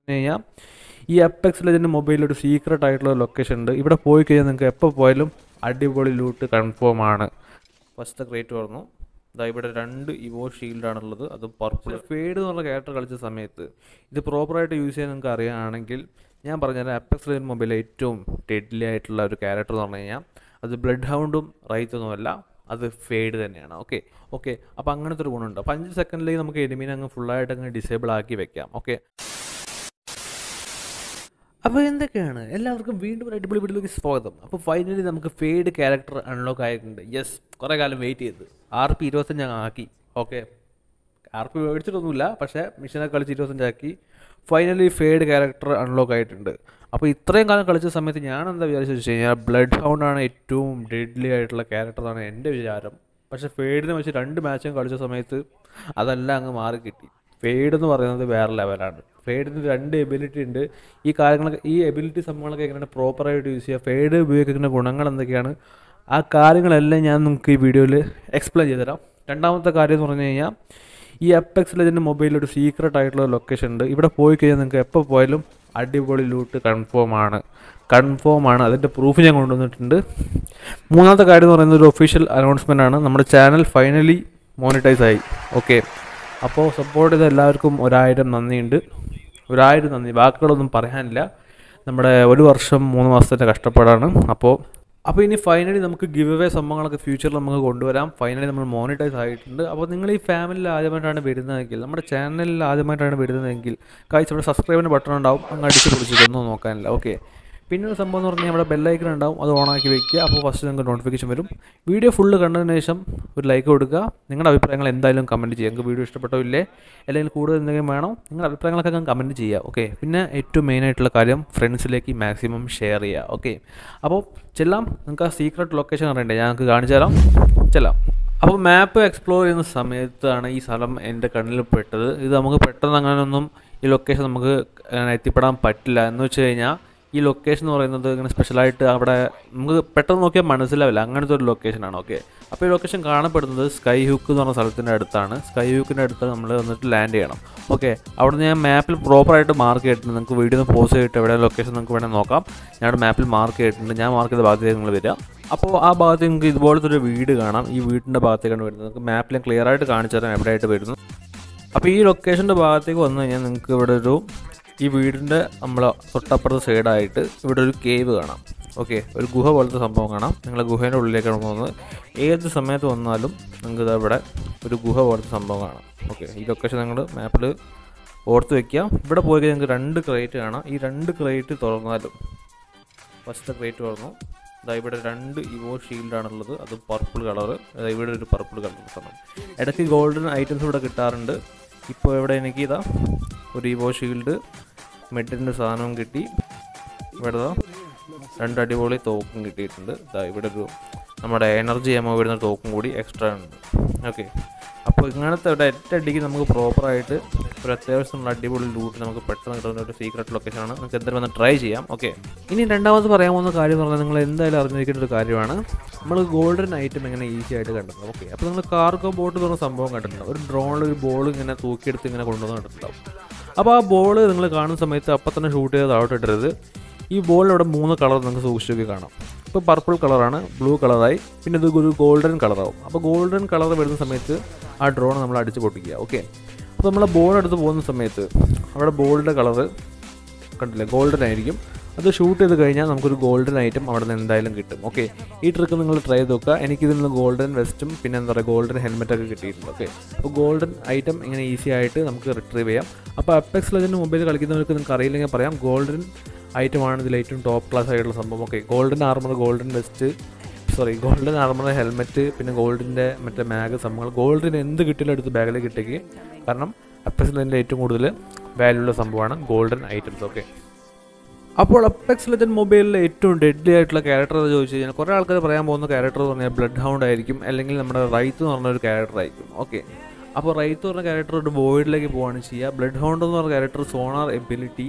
കഴിഞ്ഞാൽ ഈ apex legend മൊബൈലിൽ ഒരു സീക്രട്ട് ആയിട്ടുള്ള ലൊക്കേഷൻ ഉണ്ട് ഇവിടെ പോയി കഴിഞ്ഞാൽ നിങ്ങൾക്ക് എപ്പോൾ പോയാലും അടിപൊളി ലൂട്ട് കൺഫേം ആണ് ഫസ്റ്റ് ക്രേറ്റ് പറഞ്ഞു ഇതാ ഇവിടെ രണ്ട് ഇവോ ഷീൽഡാണുള്ളത് അത് പർപ്പിൾ ഫേഡ് എന്ന് പറഞ്ഞ ക്യാരക്ടർ കളിച്ച സമയത്ത് ഇത് പ്രോപ്പറായിട്ട് യൂസ് ചെയ്യാൻ നിങ്ങൾക്ക് അറിയുകയാണെങ്കിൽ ഞാൻ പറഞ്ഞുതരാം അപ്പെക്സ് ലെജൻഡ് മൊബൈലിലെ ഏറ്റവും ഡെഡ്ലി ആയിട്ടുള്ള ഒരു ക്യാരക്ടർ എന്ന് പറഞ്ഞു കഴിഞ്ഞാൽ അത് ബ്ലഡ് ഹൗണ്ടും റൈത്തൊന്നുമല്ല അത് ഫേഡ് തന്നെയാണ് ഓക്കെ ഓക്കെ അപ്പോൾ അങ്ങനത്തെ ഒരു ഗുണമുണ്ട് അപ്പോൾ അഞ്ച് സെക്കൻഡിലേക്ക് നമുക്ക് എലിമിനെ അങ്ങ് ഫുള്ളായിട്ട് അങ്ങ് ഡിസേബിൾ ആക്കി വെക്കാം ഓക്കെ അപ്പോൾ എന്തൊക്കെയാണ് എല്ലാവർക്കും വീണ്ടും ഒരു അടിപൊളി വീഡിയോയിലേക്ക് സ്വാഗതം അപ്പോൾ ഫൈനലി നമുക്ക് ഫേഡ് ക്യാരക്ടർ അൺലോക്ക് ആയിട്ടുണ്ട് യെസ് കുറേ കാലം വെയിറ്റ് ചെയ്ത് ആർ പി ഇരുപത്തഞ്ച് അങ്ങ് ആക്കി ഓക്കെ ആർ പി മേടിച്ചിട്ടൊന്നുമില്ല പക്ഷേ മിഷനൊക്കെ കളിച്ച് ഇരുപത്തഞ്ചാക്കി ഫൈനലി ഫേഡ് ക്യാരക്ടർ അൺലോക്ക് ആയിട്ടുണ്ട് അപ്പോൾ ഇത്രയും കാലം കളിച്ച സമയത്ത് ഞാൻ എന്താ വിചാരിച്ചു വെച്ച് കഴിഞ്ഞാൽ ബ്ലഡ് ഹൗണ്ടാണ് ഏറ്റവും ഡെഡ്ലി ആയിട്ടുള്ള ക്യാരക്ടറാണ് എൻ്റെ വിചാരം പക്ഷേ ഫേഡിനെ വെച്ച് രണ്ട് മാച്ചും കളിച്ച സമയത്ത് അതെല്ലാം അങ്ങ് മാറി കിട്ടി ഫേഡ് എന്ന് പറയുന്നത് വേറെ ലെവലാണ് ഫേഡിന് രണ്ട് എബിലിറ്റി ഉണ്ട് ഈ കാര്യങ്ങളൊക്കെ ഈ എബിലിറ്റി സംഭവങ്ങളൊക്കെ എങ്ങനെയാണ് പ്രോപ്പറായിട്ട് യൂസ് ചെയ്യുക ഫേഡ് ഉപയോഗിക്കുന്ന ഗുണങ്ങൾ എന്തൊക്കെയാണ് ആ കാര്യങ്ങളെല്ലാം ഞാൻ നിങ്ങൾക്ക് ഈ വീഡിയോയിൽ എക്സ്പ്ലെയിൻ ചെയ്തുതരാം രണ്ടാമത്തെ കാര്യം എന്ന് പറഞ്ഞു കഴിഞ്ഞാൽ ഈ അപ്പെക്സ് ലെജൻഡ് മൊബൈലിൽ ഒരു സീക്രട്ട് ആയിട്ടുള്ള ലൊക്കേഷൻ ഉണ്ട് ഇവിടെ പോയി കഴിഞ്ഞാൽ നിങ്ങൾക്ക് എപ്പോൾ പോയാലും അടിപൊളി ലൂട്ട് കൺഫേം ആണ് കൺഫേം ആണ് അതിൻ്റെ പ്രൂഫ് ഞാൻ കൊണ്ടുവന്നിട്ടുണ്ട് മൂന്നാമത്തെ കാര്യം എന്ന് പറയുന്നത് ഒരു ഒഫീഷ്യൽ അനൗൺസ്മെൻ്റ് ആണ് നമ്മുടെ ചാനൽ ഫൈനലി മോണിറ്റൈസ് ആയി ഓക്കെ അപ്പോൾ സപ്പോർട്ട് ചെയ്ത എല്ലാവർക്കും ഒരായിരം നന്ദിയുണ്ട് ഒരായിരം നന്ദി വാക്കുകളൊന്നും പറയാനില്ല നമ്മുടെ ഒരു വർഷം മൂന്ന് മാസത്തിൻ്റെ കഷ്ടപ്പാടാണ് അപ്പോൾ അപ്പോൾ ഇനി ഫൈനലി നമുക്ക് ഗിവ് അവേ സംഭവങ്ങളൊക്കെ ഫ്യൂച്ചറിൽ നമുക്ക് കൊണ്ടുവരാം ഫൈനലി നമ്മൾ മോണിറ്റൈസ് ആയിട്ടുണ്ട് അപ്പോൾ നിങ്ങൾ ഈ ഫാമിലിയിൽ ആദ്യമായിട്ടാണ് വരുന്നതെങ്കിൽ നമ്മുടെ ചാനലിൽ ആദ്യമായിട്ടാണ് വരുന്നതെങ്കിൽ കാഴ്ച ഇവിടെ സബ്സ്ക്രൈബിൻ്റെ ബട്ടൺ ഉണ്ടാവും അങ്ങ് അടിച്ച് പിടിച്ചിട്ടൊന്നും നോക്കാനില്ല ഓക്കെ പിന്നെ ഒരു സംഭവം എന്ന് പറഞ്ഞാൽ നമ്മുടെ ബെല്ലൈക്കൺ ഉണ്ടാവും അത് ഓണാക്കി വെക്കുക അപ്പോൾ ഫസ്റ്റ് നിങ്ങൾക്ക് നോട്ടിഫിക്കേഷൻ വരും വീഡിയോ ഫുള്ള് കണ്ടതിന് ശേഷം ഒരു ലൈക്ക് കൊടുക്കുക നിങ്ങളുടെ അഭിപ്രായങ്ങൾ എന്തായാലും കമൻറ്റ് ചെയ്യുക നിങ്ങൾക്ക് വീഡിയോ ഇഷ്ടപ്പെട്ടോ ഇല്ലേ അല്ലെങ്കിൽ കൂടുതൽ എന്തെങ്കിലും വേണോ നിങ്ങളുടെ അഭിപ്രായങ്ങളൊക്കെ അങ്ങ് കമൻറ്റ് ചെയ്യുക ഓക്കെ പിന്നെ ഏറ്റവും മെയിൻ ആയിട്ടുള്ള കാര്യം ഫ്രണ്ട്സിലേക്ക് മാക്സിമം ഷെയർ ചെയ്യുക ഓക്കെ അപ്പോൾ ചെല്ലാം നിങ്ങൾക്ക് ആ സീക്രട്ട് ലൊക്കേഷൻ അറിയണ്ടേ ഞങ്ങൾക്ക് കാണിച്ചു തരാം ചെല്ലാം അപ്പോൾ മാപ്പ് എക്സ്പ്ലോർ ചെയ്യുന്ന സമയത്താണ് ഈ സ്ഥലം എൻ്റെ കണ്ണിൽ പെട്ടത് ഇത് നമുക്ക് പെട്ടെന്ന് അങ്ങനെയൊന്നും ഈ ലൊക്കേഷൻ നമുക്ക് അങ്ങനെ എത്തിപ്പെടാൻ പറ്റില്ല എന്ന് വെച്ച് കഴിഞ്ഞാൽ ഈ ലൊക്കേഷൻ എന്ന് പറയുന്നത് ഇങ്ങനെ സ്പെഷ്യലായിട്ട് അവിടെ നമുക്ക് പെട്ടെന്ന് നോക്കിയാൽ മനസ്സിലാവില്ല അങ്ങനത്തെ ഒരു ലൊക്കേഷനാണ് ഓക്കെ അപ്പോൾ ഈ ലൊക്കേഷൻ കാണപ്പെടുന്നത് സ്കൈ ഹൂക്ക് എന്ന് പറഞ്ഞ സ്ഥലത്തിൻ്റെ അടുത്താണ് സ്കൈ ഹൂക്കിൻ്റെ അടുത്ത് നമ്മൾ വന്നിട്ട് ലാൻഡ് ചെയ്യണം ഓക്കെ അവിടെ നിന്ന് ഞാൻ മാപ്പിൽ പ്രോപ്പറായിട്ട് മാർക്ക് ചെയ്തിട്ടുണ്ട് നിങ്ങൾക്ക് വീഡിയോ ഒന്ന് പോസ് ചെയ്തിട്ട് എവിടെ ലൊക്കേഷൻ നിങ്ങൾക്ക് വേണമെങ്കിൽ നോക്കാം ഞാൻ മാപ്പിൽ മാർക്ക് ചെയ്തിട്ടുണ്ട് ഞാൻ മാർക്ക് ചെയ്ത ഭാഗത്തേക്ക് നിങ്ങൾ വരിക അപ്പോൾ ആ ഭാഗത്ത് നിങ്ങൾക്ക് ഇതുപോലത്തെ ഒരു വീട് കാണാം ഈ വീടിൻ്റെ ഭാഗത്തേക്കാണ് വരുന്നത് നിങ്ങൾക്ക് മാപ്പിൽ ഞാൻ ക്ലിയർ ആയിട്ട് കാണിച്ചു തരാം എവിടെയായിട്ട് വരുന്നു അപ്പോൾ ഈ ലൊക്കേഷൻ്റെ ഭാഗത്തേക്ക് വന്നു കഴിഞ്ഞാൽ നിങ്ങൾക്ക് ഇവിടെ ഒരു ഈ വീടിൻ്റെ നമ്മൾ തൊട്ടപ്പുറത്തെ സൈഡായിട്ട് ഇവിടെ ഒരു കേവ് കാണാം ഓക്കെ ഒരു ഗുഹ പോലത്തെ സംഭവം കാണാം നിങ്ങൾ ഗുഹേൻ്റെ ഉള്ളിലേക്കാണ് പോകുന്നത് ഏത് സമയത്ത് വന്നാലും നിങ്ങൾക്ക് ഇതാ ഇവിടെ ഒരു ഗുഹ പോലത്തെ സംഭവം കാണാം ഓക്കെ ഈ ലൊക്കേഷൻ നിങ്ങൾ മാപ്പിൽ ഓർത്ത് വെക്കുക ഇവിടെ പോയി കഴിഞ്ഞാൽ നിങ്ങൾക്ക് രണ്ട് ക്രേറ്റ് കാണാം ഈ രണ്ട് ക്രേറ്റ് തുറന്നാലും ഫസ്റ്റ് ക്രേറ്റ് തുറന്നു ഇതാ ഇവിടെ രണ്ട് ഇവോ ഷീൽഡാണുള്ളത് അത് പർപ്പിൾ കളറ് ഇവിടെ ഒരു പർപ്പിൾ കളർ സാധനം ഇടയ്ക്ക് ഗോൾഡൻ ഐറ്റംസ് ഇവിടെ കിട്ടാറുണ്ട് ഇപ്പോൾ ഇവിടെ എനിക്ക് ഇതാ ഒരു ഇവോ ഷീൽഡ് മെഡിൻ്റെ സാധനവും കിട്ടി ഇവിടെ ദാ രണ്ട് അടിപൊളി തോക്കും കിട്ടിയിട്ടുണ്ട് ഇതാ ഇവിടെ ഒരു നമ്മുടെ എനർജി എമോ വരുന്ന തോക്കും കൂടി എക്സ്ട്രാ ഉണ്ട് ഓക്കെ അപ്പോൾ ഇങ്ങനത്തെ ഒരു ഒറ്റയടിക്ക് നമുക്ക് പ്രോപ്പറായിട്ട് ഒരു അത്യാവശ്യം നല്ല അടിപൊളി ലൂട്ട് നമുക്ക് പെട്ടെന്ന് കിട്ടുന്ന ഒരു സീക്രട്ട് ലൊക്കേഷനാണ് നിങ്ങൾക്ക് എന്തായാലും വന്ന് ട്രൈ ചെയ്യാം ഓക്കെ ഇനി രണ്ടാമത് പറയാൻ പോകുന്ന കാര്യം എന്ന് പറഞ്ഞാൽ നിങ്ങൾ എന്തായാലും അറിഞ്ഞിരിക്കേണ്ട ഒരു കാര്യമാണ് നമ്മൾ ഗോൾഡൻ ഐറ്റം എങ്ങനെ ഈസി ആയിട്ട് കണ്ടിട്ടുണ്ടാവും ഓക്കെ അപ്പോൾ നിങ്ങൾ കാർഗോ ബോട്ട് എന്ന് പറഞ്ഞ സംഭവം കണ്ടിട്ടുണ്ടാവും ഒരു ഡ്രോണിൽ ഒരു ബോൾ ഇങ്ങനെ തൂക്കിയെടുത്ത് ഇങ്ങനെ കൊണ്ടുവന്ന് കണ്ടിട്ടുണ്ടാവും അപ്പോൾ ആ ബോൾ നിങ്ങൾ കാണുന്ന സമയത്ത് അപ്പം തന്നെ ഷൂട്ട് ചെയ്ത് താഴോട്ട് ഇടരുത് ഈ ബോളിലവിടെ മൂന്ന് കളർ നിങ്ങൾക്ക് സൂക്ഷിച്ചൊക്കെ കാണാം ഇപ്പോൾ പർപ്പിൾ കളറാണ് ബ്ലൂ കളറായി പിന്നെ ഇത് ഒരു ഗോൾഡൻ കളറാവും അപ്പോൾ ഗോൾഡൻ കളർ വരുന്ന സമയത്ത് ആ ഡ്രോൺ നമ്മൾ അടിച്ച് പൊട്ടിക്കുക ഓക്കെ അപ്പോൾ നമ്മൾ ബോൾ എടുത്ത് പോകുന്ന സമയത്ത് അവിടെ ബോളിൻ്റെ കളറ് കണ്ടില്ലേ ഗോൾഡൻ ആയിരിക്കും അത് ഷൂട്ട് ചെയ്ത് കഴിഞ്ഞാൽ നമുക്കൊരു ഗോൾഡൻ ഐറ്റം അവിടെ നിന്ന് എന്തായാലും കിട്ടും ഓക്കെ ഈ ട്രിക്ക് നിങ്ങൾ ട്രൈ ചെയ്ത് നോക്കുക എനിക്കിതിൽ നിന്ന് ഗോൾഡൻ വെസ്റ്റും പിന്നെ എന്താ പറയുക ഗോൾഡൻ ഹെൽമെറ്റൊക്കെ കിട്ടിയിട്ടുണ്ട് ഓക്കെ അപ്പോൾ ഗോൾഡൻ ഐറ്റം ഇങ്ങനെ ഈസി ആയിട്ട് നമുക്ക് റിട്രീവ് ചെയ്യാം അപ്പോൾ അപ്പെക്സ് ലെജൻഡ് മൊബൈൽ കളിക്കുന്നവർക്ക് നിങ്ങൾക്ക് അറിയില്ലെങ്കിൽ പറയാം ഗോൾഡൻ ഐറ്റമാണ് ഇതിൽ ഏറ്റവും ടോപ്പ് ക്ലാസ് ആയിട്ടുള്ള സംഭവം okay golden armour golden vest sorry golden armour helmet പിന്നെ ഗോൾഡിൻ്റെ മറ്റേ ബാഗ് സംഭവങ്ങൾ ഗോൾഡിന് എന്ത് കിട്ടിയാലും എടുത്ത് ബാഗിലേക്ക് ഇട്ടേക്ക് കാരണം അപ്പെക്സ് ലെജൻഡിൻ്റെ ഏറ്റവും കൂടുതൽ വാല്യൂ ഉള്ള സംഭവമാണ് ഗോൾഡൻ ഐറ്റംസ് ഓക്കെ അപ്പോൾ അപ്പെക്സ് ലെജൻഡ് മൊബൈലിലെ ഏറ്റവും ഡെഡ്ലി ആയിട്ടുള്ള ക്യാരക്ടർ എന്ന് ചോദിച്ചു കഴിഞ്ഞാൽ കുറേ ആൾക്കാർ പറയാൻ പോകുന്ന ക്യാരക്ടർ എന്ന് പറഞ്ഞാൽ ബ്ലഡ് ഹൗണ്ട് ആയിരിക്കും അല്ലെങ്കിൽ നമ്മുടെ റൈത്ത് എന്ന് പറഞ്ഞ ഒരു ക്യാരക്ടർ ആയിരിക്കും ഓക്കെ അപ്പോൾ റൈത്ത് പറഞ്ഞ ക്യാരക്ടർ ഒരു വോയിഡിലേക്ക് പോവുകയാണ് ചെയ്യുക ബ്ലഡ് ഹൗണ്ട് എന്ന് പറഞ്ഞ ക്യാരക്ടർ സോണാർ എബിലിറ്റി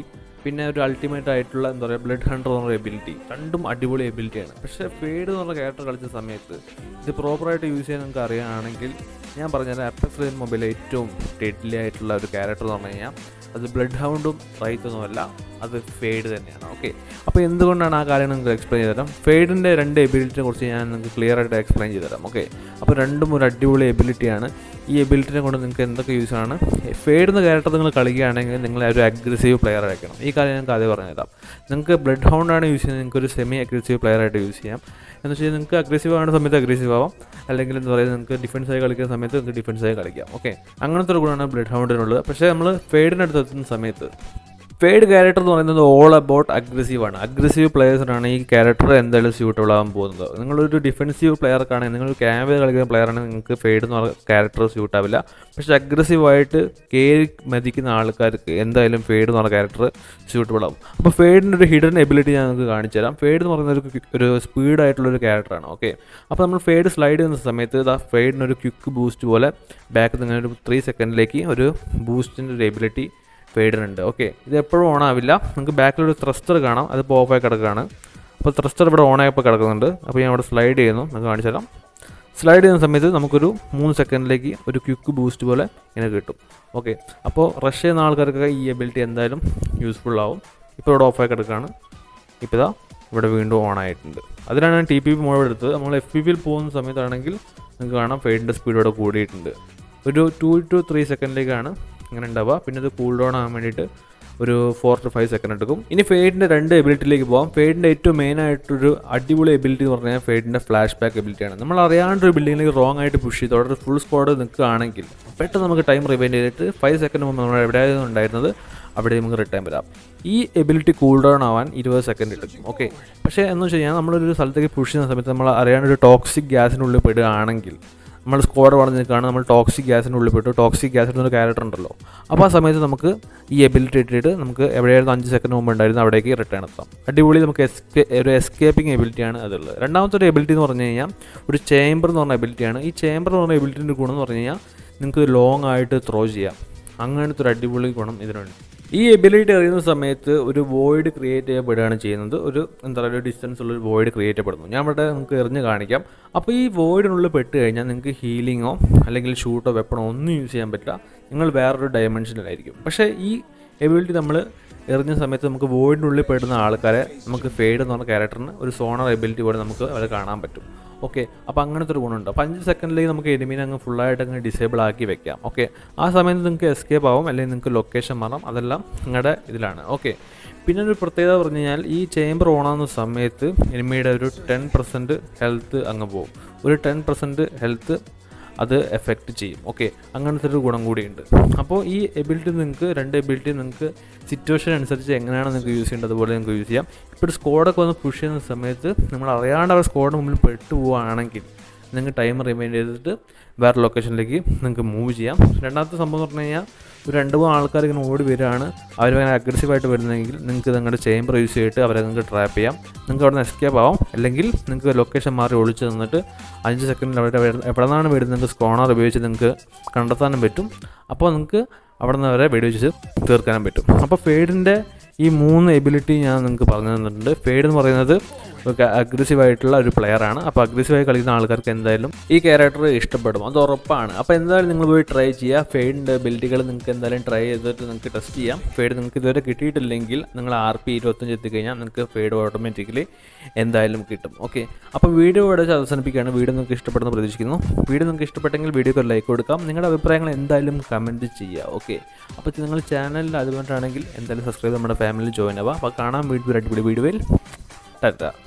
പിന്നെ ഒരു അൾട്ടിമേറ്റ് ആയിട്ടുള്ള എന്താ പറയുക ബ്ലഡ് ഹണ്ടർ എന്ന് പറയുന്ന എബിലിറ്റി രണ്ടും അടിപൊളി എബിലിറ്റിയാണ് പക്ഷേ ഫേഡ് എന്ന് പറഞ്ഞ ക്യാരക്ടർ കളിച്ച സമയത്ത് ഇത് പ്രോപ്പറായിട്ട് യൂസ് ചെയ്യാൻ നിങ്ങൾക്ക് അറിയുകയാണെങ്കിൽ ഞാൻ പറഞ്ഞാൽ ആപ്പക്സ് മൊബൈലിലെ ഏറ്റവും ഡെഡ്ലി ആയിട്ടുള്ള ഒരു ക്യാരക്ടർ എന്ന് പറഞ്ഞു കഴിഞ്ഞാൽ അത് ബ്ലഡ് ഹൗണ്ടും റൈത്തൊന്നുമല്ല അത് ഫേഡ് തന്നെയാണ് ഓക്കെ അപ്പോൾ എന്തുകൊണ്ടാണ് ആ കാര്യം നിങ്ങൾക്ക് എക്സ്പ്ലെയിൻ ചെയ്തുതരാം ഫേഡിൻ്റെ രണ്ട് എബിലിറ്റിനെ കുറിച്ച് ഞാൻ നിങ്ങൾക്ക് ക്ലിയർ ആയിട്ട് എക്സ്പ്ലെയിൻ ചെയ്തുതരാം ഓക്കെ അപ്പോൾ രണ്ടും ഒരു അടിപൊളി എബിലിറ്റിയാണ് ഈ എബിലിറ്റിനെ കൊണ്ട് നിങ്ങൾക്ക് എന്തൊക്കെ യൂസ് ആണ് ഫേഡ് എന്ന ക്യാരക്ടർ നിങ്ങൾ കളിക്കുകയാണെങ്കിൽ നിങ്ങൾ ഒരു അഗ്രസീവ് പ്ലെയർ ആയിരിക്കണം ഈ കാര്യം നിങ്ങൾക്ക് ആദ്യം പറഞ്ഞുതരാം നിങ്ങൾക്ക് ബ്ലഡ് ഹൗണ്ടാണ് യൂസ് ചെയ്യുന്നത് നിങ്ങൾക്ക് ഒരു സെമി അഗ്രസീവ് പ്ലെയർ ആയിട്ട് യൂസ് ചെയ്യാം എന്ന് വെച്ചാൽ നിങ്ങൾക്ക് അഗ്രസീവ് ആവുന്ന സമയത്ത് അഗ്രസീവ് ആവാം അല്ലെങ്കിൽ എന്താ പറയുക നിങ്ങൾക്ക് ഡിഫൻസ് ആയി കളിക്കുന്ന സമയത്ത് നിങ്ങൾക്ക് ഡിഫൻസ് ആയി കളിക്കാം ഓക്കെ അങ്ങനത്തെ ഒരു ഗുണമാണ് ബ്ലഡ് ഹൗണ്ടിനുള്ളത് പക്ഷേ നമ്മൾ ഫേഡിനടുത്ത് എത്തുന്ന സമയത്ത് ഫേഡ് ക്യാരക്ടർ എന്ന് പറയുന്നത് ഓൾ അബൌട്ട് അഗ്രസീവ് ആണ് അഗ്രസീവ് പ്ലെയേഴ്സിനാണ് ഈ ക്യാരക്ടർ എന്തായാലും സ്യൂട്ടബിൾ ആകാൻ പോകുന്നത് നിങ്ങളൊരു ഡിഫൻസീവ് പ്ലെയർക്കാണെങ്കിൽ നിങ്ങൾ ക്യാമ്പ് കളിക്കുന്ന പ്ലെയർ ആണെങ്കിൽ നിങ്ങൾക്ക് ഫേഡ് എന്ന് പറയുന്ന ക്യാരക്ടർ സ്യൂട്ട് ആവില്ല പക്ഷേ അഗ്രസീവായിട്ട് കയറി മതിക്കുന്ന ആൾക്കാർക്ക് എന്തായാലും ഫേഡ് എന്ന് പറഞ്ഞ ക്യാരക്ടർ സ്യൂട്ടബിൾ ആവും അപ്പോൾ ഫേഡിൻ്റെ ഒരു ഹിഡൻ എബിലിറ്റി ഞാൻ നിങ്ങൾക്ക് കാണിച്ചു തരാം ഫേഡ് എന്ന് പറയുന്ന ഒരു ക്വിക്ക്- ഒരു സ്പീഡായിട്ടുള്ള ഒരു ക്യാരക്ടറാണ് ഓക്കെ അപ്പോൾ നമ്മൾ ഫേഡ് സ്ലൈഡ് ചെയ്യുന്ന സമയത്ത് ഇതാ ഫേഡിനൊരു ക്വിക്ക് ബൂസ്റ്റ് പോലെ ബാക്കിൽ നിന്ന് ഒരു ത്രീ സെക്കൻഡിലേക്ക് ഒരു ബൂസ്റ്റിൻ്റെ ഒരു എബിലിറ്റി ഫേഡിനുണ്ട് ഓക്കെ ഇത് എപ്പോഴും ഓൺ ആവില്ല നിങ്ങൾക്ക് ബാക്കിലൊരു ത്രസ്റ്റർ കാണാം അതിപ്പോൾ ഓഫായി കിടക്കുകയാണ് അപ്പോൾ ത്രസ്റ്റർ ഇവിടെ ഓൺ ആയപ്പോൾ കിടക്കുന്നുണ്ട് അപ്പോൾ ഞാൻ ഇവിടെ സ്ലൈഡ് ചെയ്യുന്നു നിങ്ങൾക്ക് കാണിച്ചു തരാം സ്ലൈഡ് ചെയ്യുന്ന സമയത്ത് നമുക്കൊരു മൂന്ന് സെക്കൻഡിലേക്ക് ഒരു ക്വിക്ക് ബൂസ്റ്റ് പോലെ ഇങ്ങനെ കിട്ടും ഓക്കെ അപ്പോൾ റഷ് ചെയ്യുന്ന ആൾക്കാർക്കൊക്കെ ഈ എബിലിറ്റി എന്തായാലും യൂസ്ഫുൾ ആവും ഇപ്പോൾ ഇവിടെ ഓഫായി കിടക്കുകയാണ് ഇപ്പോൾ ഇതാ ഇവിടെ വീണ്ടും ഓൺ ആയിട്ടുണ്ട് അതിനാണ് ഞാൻ ടി പി പി മോഡ് എടുത്തത് നമ്മൾ എഫ് പി പിയിൽ പോകുന്ന സമയത്താണെങ്കിൽ നിങ്ങൾക്ക് കാണാം ഫെയിഡിൻ്റെ സ്പീഡ് ഇവിടെ കൂടിയിട്ടുണ്ട് ഒരു ടു ടു ത്രീ സെക്കൻഡിലേക്കാണ് ഇങ്ങനെ ഉണ്ടാവുക പിന്നെ ഇത് കൂൾ ഡൗൺ ആകാൻ വേണ്ടിയിട്ട് ഒരു ഫോർ ടു ഫൈവ് സെക്കൻഡ് എടുക്കും ഇനി ഫെയ്ഡിൻ്റെ രണ്ട് എബിലിറ്റിയിലേക്ക് പോകാം ഫെയ്ഡിൻ്റെ ഏറ്റവും മെയിൻ ആയിട്ടൊരു അടിപൊളി എബിലിറ്റി എന്ന് പറഞ്ഞാൽ ഫെയ്ഡിൻ്റെ ഫ്ലാഷ് ബാക്ക് എബിലിറ്റിയാണ് നമ്മൾ അറിയാണ്ട് ഒരു ബിൽഡിങ്ങിലേക്ക് റോങ് ആയിട്ട് പുഷ് ചെയ്ത് അവിടെ ഫുൾ സ്ക്വാഡ് നിൽക്കുകയാണെങ്കിൽ പെട്ടെന്ന് നമുക്ക് ടൈം റിവൈൻഡ് ചെയ്തിട്ട് ഫൈവ് സെക്കൻഡ് മുമ്പ് നമ്മൾ എവിടെയായിരുന്നു ഉണ്ടായിരുന്നത് അവിടെ നമുക്ക് റിട്ടേൺ വരാം ഈ എബിലിറ്റി കൂൾ ഡൗൺ ആവാൻ ഇരുപത് സെക്കൻഡ് എടുക്കും ഓക്കെ പക്ഷേ എന്ന് വെച്ച് കഴിഞ്ഞാൽ നമ്മളൊരു സ്ഥലത്തേക്ക് പുഷ് ചെയ്യുന്ന സമയത്ത് നമ്മൾ അറിയാണ്ട് ഒരു ടോക്സിക് ഗ്യാസിനുള്ളിൽ പെടുകയാണെങ്കിൽ നമ്മൾ സ്ക്വാഡ് വളർന്ന് നിൽക്കുകയാണ് നമ്മൾ ടോക്സിക് ഗ്യാസിൻ്റെ ഉള്ളിൽ പെട്ടു ടോക്സിക് ഗ്യാസ് എന്നൊരു ക്യാരക്ടർ ഉണ്ടല്ലോ അപ്പോൾ ആ സമയത്ത് നമുക്ക് ഈ എബിലിറ്റി ഇട്ടിട്ട് നമുക്ക് എവിടെയായിരുന്നു അഞ്ച് സെക്കൻഡ് മുമ്പ് ഉണ്ടായിരുന്നു അവിടേക്ക് റിട്ടേൺ എത്താം അടിപൊളി നമുക്ക് എസ്കേ ഒരു എസ്കേപ്പിംഗ് എബിലിറ്റിയാണ് അതുള്ളത് രണ്ടാമത്തെ ഒരു എബിലിറ്റി എന്ന് പറഞ്ഞു കഴിഞ്ഞാൽ ഒരു ചേംബർ എന്ന് പറഞ്ഞ എബിലിറ്റിയാണ് ഈ ചേംബർ എന്ന് പറഞ്ഞ എബിലിറ്റിൻ്റെ ഗുണം എന്ന് പറഞ്ഞു കഴിഞ്ഞാൽ നിങ്ങൾക്ക് ലോങ് ആയിട്ട് ത്രോ ചെയ്യാം അങ്ങനത്തെ ഒരു അടിപൊളി ഗുണം ഇതിനുണ്ട് ഈ എബിലിറ്റി അറിയുന്ന സമയത്ത് ഒരു വോയിഡ് ക്രിയേറ്റ് ചെയ്യപ്പെടുകയാണ് ചെയ്യുന്നത് ഒരു എന്താ പറയുക ഒരു ഡിസ്റ്റൻസ് ഉള്ള ഒരു വോയിഡ് ക്രിയേറ്റ് ചെയ്യപ്പെടുന്നു ഞാൻ ഇവിടെ നിങ്ങൾക്ക് എറിഞ്ഞ് കാണിക്കാം അപ്പോൾ ഈ വോയിഡിനുള്ളിൽ പെട്ട് കഴിഞ്ഞാൽ നിങ്ങൾക്ക് ഹീലിങ്ങോ അല്ലെങ്കിൽ ഷൂട്ടോ വെപ്പണോ ഒന്നും യൂസ് ചെയ്യാൻ പറ്റില്ല നിങ്ങൾ വേറൊരു ഡയമെൻഷനിലായിരിക്കും പക്ഷേ ഈ എബിലിറ്റി നമ്മൾ എറിഞ്ഞ സമയത്ത് നമുക്ക് വോയിഡിനുള്ളിൽ പെടുന്ന ആൾക്കാരെ നമുക്ക് ഫെയ്ഡ് എന്ന് പറഞ്ഞ ക്യാരക്ടറിന് ഒരു സോണർ എബിലിറ്റി പോലെ നമുക്ക് അവിടെ കാണാൻ പറ്റും ഓക്കെ അപ്പോൾ അങ്ങനത്തെ ഒരു ഗുണമുണ്ട് അപ്പോൾ അഞ്ച് സെക്കൻഡിലേക്ക് നമുക്ക് എലിമീനെ അങ്ങ് ഫുള്ളായിട്ട് അങ്ങ് ഡിസേബിൾ ആക്കി വെക്കാം ഓക്കെ ആ സമയത്ത് നിങ്ങൾക്ക് എസ്കേപ്പ് ആവും അല്ലെങ്കിൽ നിങ്ങൾക്ക് ലൊക്കേഷൻ മാറാം അതെല്ലാം നിങ്ങളുടെ ഇതിലാണ് ഓക്കെ പിന്നെ ഒരു പ്രത്യേകത പറഞ്ഞു കഴിഞ്ഞാൽ ഈ ചേംബർ ഓണാകുന്ന സമയത്ത് എനിമിയുടെ ഒരു ടെൻ പെർസെൻറ്റ് ഹെൽത്ത് അങ്ങ് പോകും ഒരു ടെൻ പെർസെൻറ്റ് ഹെൽത്ത് അത് എഫക്റ്റ് ചെയ്യും ഓക്കെ അങ്ങനത്തെ ഒരു ഗുണം കൂടിയുണ്ട് അപ്പോൾ ഈ എബിലിറ്റി നിങ്ങൾക്ക് രണ്ട് എബിലിറ്റി നിങ്ങൾക്ക് സിറ്റുവേഷൻ അനുസരിച്ച് എങ്ങനെയാണ് നിങ്ങൾക്ക് യൂസ് ചെയ്യേണ്ടത് അതുപോലെ നിങ്ങൾക്ക് യൂസ് ചെയ്യാം ഇപ്പോൾ ഒരു സ്കോഡൊക്കെ വന്ന് പുഷ് ചെയ്യുന്ന സമയത്ത് നമ്മൾ അറിയാണ്ട് അവർ സ്കോഡിന് മുമ്പിൽ പെട്ടു പോവുകയാണെങ്കിൽ നിങ്ങൾക്ക് ടൈം റിമൈൻഡ് ചെയ്തിട്ട് വേറെ ലൊക്കേഷനിലേക്ക് നിങ്ങൾക്ക് മൂവ് ചെയ്യാം രണ്ടാമത്തെ സംഭവം എന്ന് പറഞ്ഞു കഴിഞ്ഞാൽ ഒരു രണ്ട് മൂന്ന് ആൾക്കാർ ഇങ്ങനെ ഓടി വരികയാണ് അവർ ഭയങ്കര അഗ്രസീവായിട്ട് വരുന്നെങ്കിൽ നിങ്ങൾക്ക് നിങ്ങളുടെ ചേംബർ യൂസ് ചെയ്തിട്ട് അവരെ നിങ്ങൾക്ക് ട്രാപ്പ് ചെയ്യാം നിങ്ങൾക്ക് അവിടെ നിന്ന് എസ്കേപ്പ് ആവാം അല്ലെങ്കിൽ നിങ്ങൾക്ക് ലൊക്കേഷൻ മാറി ഒളിച്ച് നിന്നിട്ട് അഞ്ച് സെക്കൻഡിൽ അവിടെ എവിടെ- എവിടെ നിന്നാണ് വരുന്നത് നിങ്ങൾക്ക് സ്കോണർ ഉപയോഗിച്ച് നിങ്ങൾക്ക് കണ്ടെത്താനും പറ്റും അപ്പോൾ നിങ്ങൾക്ക് അവിടെ നിന്ന് വരെ വെടിവെച്ച് തീർക്കാനും പറ്റും അപ്പോൾ ഫേഡിൻ്റെ ഈ മൂന്ന് എബിലിറ്റി ഞാൻ നിങ്ങൾക്ക് പറഞ്ഞു തന്നിട്ടുണ്ട് ഫേഡ് എന്ന് പറയുന്നത് ഒരു അഗ്രസീവ് ആയിട്ടുള്ള ഒരു player ആണ് അപ്പോൾ അഗ്രസീവായി കളിക്കുന്ന ആൾക്കാർക്ക് എന്തായാലും ഈ ക്യാരക്ടർ ഇഷ്ടപ്പെടും അത് ഉറപ്പാണ് അപ്പോൾ എന്തായാലും നിങ്ങൾ പോയി ട്രൈ ചെയ്യുക ഫെയ്ഡിൻ്റെ ബിൽഡുകൾ നിങ്ങൾക്ക് എന്തായാലും ട്രൈ ചെയ്തിട്ട് നിങ്ങൾക്ക് ടെസ്റ്റ് ചെയ്യാം ഫെയ്ഡ് നിങ്ങൾക്ക് ഇതുവരെ കിട്ടിയിട്ടില്ലെങ്കിൽ നിങ്ങൾ ആർ പി ഇരുപത്തഞ്ച് എത്തിക്കഴിഞ്ഞാൽ നിങ്ങൾക്ക് ഫെയ്ഡ് ഓട്ടോമാറ്റിക്കലി എന്തായാലും കിട്ടും ഓക്കെ അപ്പോൾ വീഡിയോ ഇവിടെ വെച്ച് അവസാനിപ്പിക്കുകയാണ് വീഡിയോ നിങ്ങൾക്ക് ഇഷ്ടപ്പെടുന്ന പ്രതീക്ഷിക്കുന്നു വീഡിയോ നിങ്ങൾക്ക് ഇഷ്ടപ്പെട്ടെങ്കിൽ വീഡിയോക്ക് ഒരു ലൈക്ക് കൊടുക്കാം നിങ്ങളുടെ അഭിപ്രായങ്ങൾ എന്തായാലും കമൻറ്റ് ചെയ്യുക ഓക്കെ അപ്പോൾ നിങ്ങൾ ചാനലിൽ അതുകൊണ്ടാണെങ്കിൽ എന്തായാലും സബ്സ്ക്രൈബ് നമ്മുടെ ഫാമിലിയിൽ ജോയിൻ ആവാം അപ്പോൾ കാണാൻ വീഡിയോ അടിപൊളി വീഡിയോയിൽ ടാറ്റ